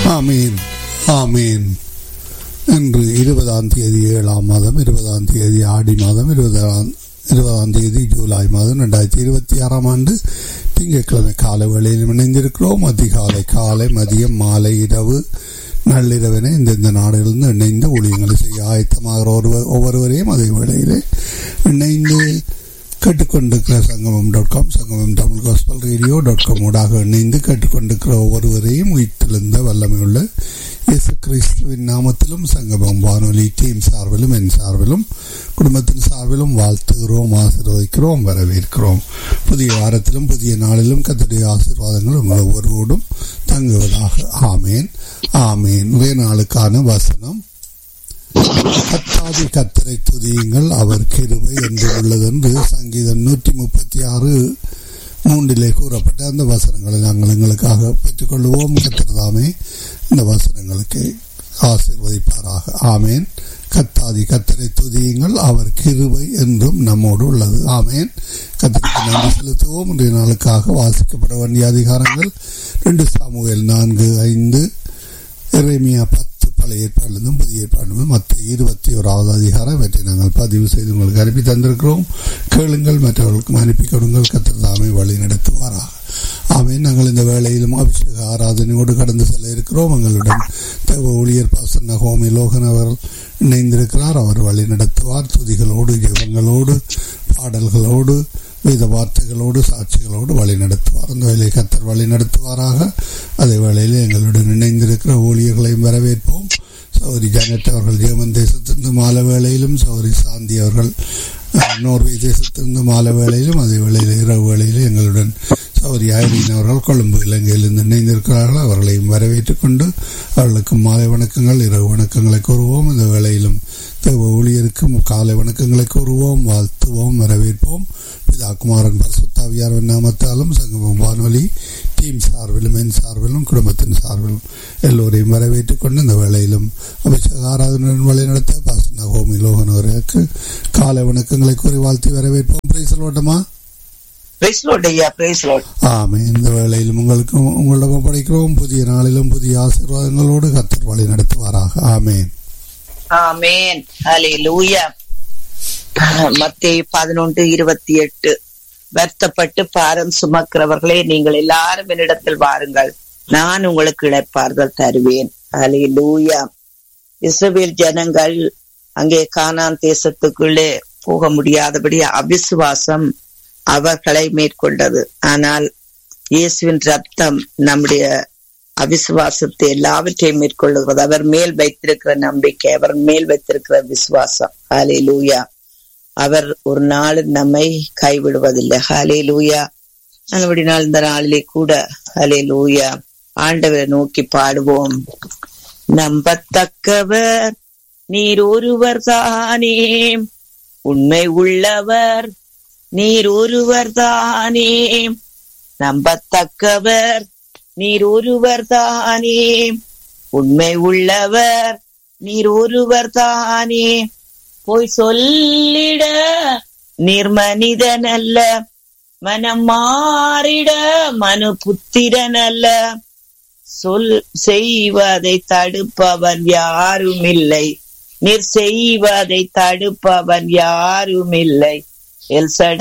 ஆமீன் ஆமீன் இன்று இருபதாம் தேதி ஏழாம் மாதம் இருபதாம் தேதி ஆடி மாதம் இருபதாம் இருபதாம் தேதி ஜூலை மாதம் ரெண்டாயிரத்தி இருபத்தி ஆறாம் ஆண்டு திங்கட்கிழமை காலை வேளையில் இணைந்திருக்கிறோம் அதிகாலை காலை மதியம் மாலை இரவு நள்ளிரவினை இந்தந்த நாடுகளிலிருந்து இணைந்து ஊழியங்களை செய்ய ஆயத்தமாகிற ஒருவர் ஒவ்வொருவரையும் அதே வேளையிலே இணைந்து கேட்டுக்கொண்டிருக்கிற சங்கமம் dot com Sangamam Tamil gospel radio dot com ஊடாக இணைந்து கேட்டுக்கொண்டிருக்கிற ஒவ்வொருவரையும் உயிர்த்தெழுந்த வல்லமையுள்ள இயேசு கிறிஸ்துவின் நாமத்திலும் சங்கமம் வானொலி டீம் சார்பிலும் என் சார்பிலும் குடும்பத்தின் சார்பிலும் வாழ்த்துகிறோம் ஆசீர்வதிக்கிறோம் வரவேற்கிறோம் புதிய வாரத்திலும் புதிய நாளிலும் கத்தடைய ஆசீர்வாதங்கள் உங்கள் ஒவ்வொருவரோடும் தங்குவதாக ஆமேன் ஆமேன் இன்றைய நாளுக்கான வசனம் கத்தாதி கத்தரை துதியுங்கள் அவர் கிருபை என்று உள்ளது என்று சங்கீதம் நூற்றி முப்பத்தி ஆறு மூன்றிலே கூறப்பட்ட அந்த வசனங்களை நாங்கள் எங்களுக்காக பெற்றுக்கொள்வோம் கத்திரதாமே இந்த வசனங்களுக்கு ஆசிர்வதிப்பாராக ஆமேன் கத்தாதி கத்தரை துதியுங்கள் அவர் கிருபை என்றும் நம்மோடு உள்ளது ஆமேன் கத்தருக்கு நன்றி செலுத்துவோம் இன்றைய நாளுக்காக வாசிக்கப்பட வேண்டிய அதிகாரங்கள் ரெண்டு சாமுவேல் நான்கு ஐந்து இறைமையா பத்து பழைய ஏற்பாடுலேருந்தும் புதிய ஏற்பாடுலேருந்தும் மற்ற இருபத்தி ஓராவது அதிகாரம் இவற்றை நாங்கள் பதிவு செய்து உங்களுக்கு அனுப்பி தந்திருக்கிறோம் கேளுங்கள் மற்றவர்களுக்கும் அனுப்பி கொடுங்கள் கத்திரதாமை வழி நடத்துவாராக ஆமே நாங்கள் இந்த வேளையிலும் அபிஷேக ஆராதனையோடு கடந்து செல்ல இருக்கிறோம் எங்களுடன் தேவ ஊழியர் பாசன் நகோமி லோகன் அவர் இணைந்திருக்கிறார் அவர் வழி நடத்துவார் துதிகளோடு ஜெபங்களோடு பாடல்களோடு வேத வார்த்தைகளோடு சாட்சிகளோடு வழி நடத்துவார் அந்த வேலையை கத்தர் வழி நடத்துவாராக அதே வேளையில் எங்களுடன் இணைந்திருக்கிற ஊழியர்களையும் வரவேற்போம் சௌரி ஜானட் அவர்கள் ஜெர்மன் தேசத்திலிருந்து மாலை வேளையிலும் சௌரி சாந்தி அவர்கள் நோர்வே தேசத்திலிருந்து மாலை வேளையிலும் அதே வேளையில் இரவு வேளையில் எங்களுடன் சௌரி ஐரீன் அவர்கள் கொழும்பு இலங்கையிலிருந்து இணைந்திருக்கிறார்கள் அவர்களையும் வரவேற்றுக் கொண்டு அவர்களுக்கு மாலை வணக்கங்கள் இரவு வணக்கங்களை கூறுவோம் இந்த வேளையிலும் தேவ ஊழியருக்கும் காலை வணக்கங்களை கூறுவோம் வாழ்த்துவோம் வரவேற்போம் பிதா குமாரன் பரசுத்தாவியார் நாமத்தாலும் சங்கமம் வானொலி டீம் சார்பிலும் என் சார்பிலும் குடும்பத்தின் சார்பிலும் எல்லோரையும் வரவேற்றுக் கொண்டு இந்த வேளையிலும் அபிஷேக ஆராதனுடன் வழி நடத்த பாசன ஹோமி லோகன் அவர்களுக்கு காலை வணக்கங்களை கூறி வாழ்த்தி வரவேற்போம் பிரைசல் ஓட்டமா ஆமே இந்த வேளையிலும் உங்களுக்கு உங்களிடம் படைக்கிறோம் புதிய நாளிலும் புதிய ஆசீர்வாதங்களோடு கத்தர் வழி நடத்துவாராக ஆமேன் ஆமேன் ஹalleluya மத்தேயு பதினொன்று இருபத்தி எட்டு வருத்தப்பட்டு பாரம் சுமக்கிறவர்களே நீங்கள் எல்லாரும் என்னிடத்தில் வாருங்கள் நான் உங்களுக்கு இழைப்பார்கள் தருவேன் ஹalleluya இஸ்ரவேல் ஜனங்கள் அங்கே கானான் தேசத்துக்குள்ளே போக முடியாதபடி அவிசுவாசம் அவர்களை மேற்கொண்டது ஆனால் இயேசுவின் ரத்தம் நம்முடைய அவிசுவாசத்தை எல்லாவற்றையும் மேற்கொள்ளுகிறது அவர் மேல் வைத்திருக்கிற நம்பிக்கை அவர் மேல் வைத்திருக்கிற விசுவாசம் ஹாலே லூயா அவர் ஒரு நாள் நம்மை கைவிடுவதில்லை ஹாலே லூயா நல்லபடி நாள் இந்த நாளிலே கூட ஹலே லூயா ஆண்டவரை நோக்கி பாடுவோம் நம்பத்தக்கவர் நீர் ஒருவர் தானே உண்மை உள்ளவர் நீர் ஒருவர் தானே நம்பத்தக்கவர் நீர் ஒருவர் தானே உண்மை உள்ளவர் நீர் ஒருவர் தானே போய் சொல்லிட நீர் மனிதன் அல்ல மனம் மாறிட மனு புத்திரன் அல்ல சொல் செய்வதை தடுப்பவன் யாரும் இல்லை நீர் செய்வதை தடுப்பவன் யாரும் இல்லை எல்சட